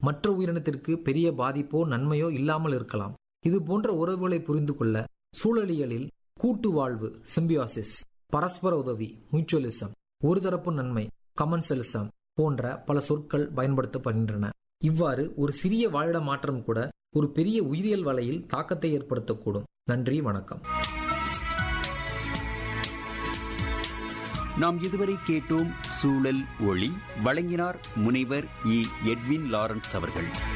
மற்ற உயிரினத்திற்கு பெரிய பாதிப்போ நன்மையோ இல்லாமல் இருக்கலாம் இது போன்ற உறவுகளை புரிந்து கொள்ள சூழலியலில் கூட்டு வாழ்வு சிம்பியாசிஸ் பரஸ்பர உதவி மியூச்சுவலிசம் ஒருதரப்பு நன்மை கமன்செலிசம் போன்ற பல சொற்கள் பயன்படுத்தப்படுகின்றன இவ்வாறு ஒரு சிறிய வாழிட மாற்றம் கூட ஒரு பெரிய உயிரியல் வலையில் தாக்கத்தை ஏற்படுத்தக்கூடும் நன்றி வணக்கம் நாம் இதுவரை கேட்டோம் சூழல் ஒளி வழங்கினார் முனைவர் இ எட்வின் லாரன்ஸ் அவர்கள்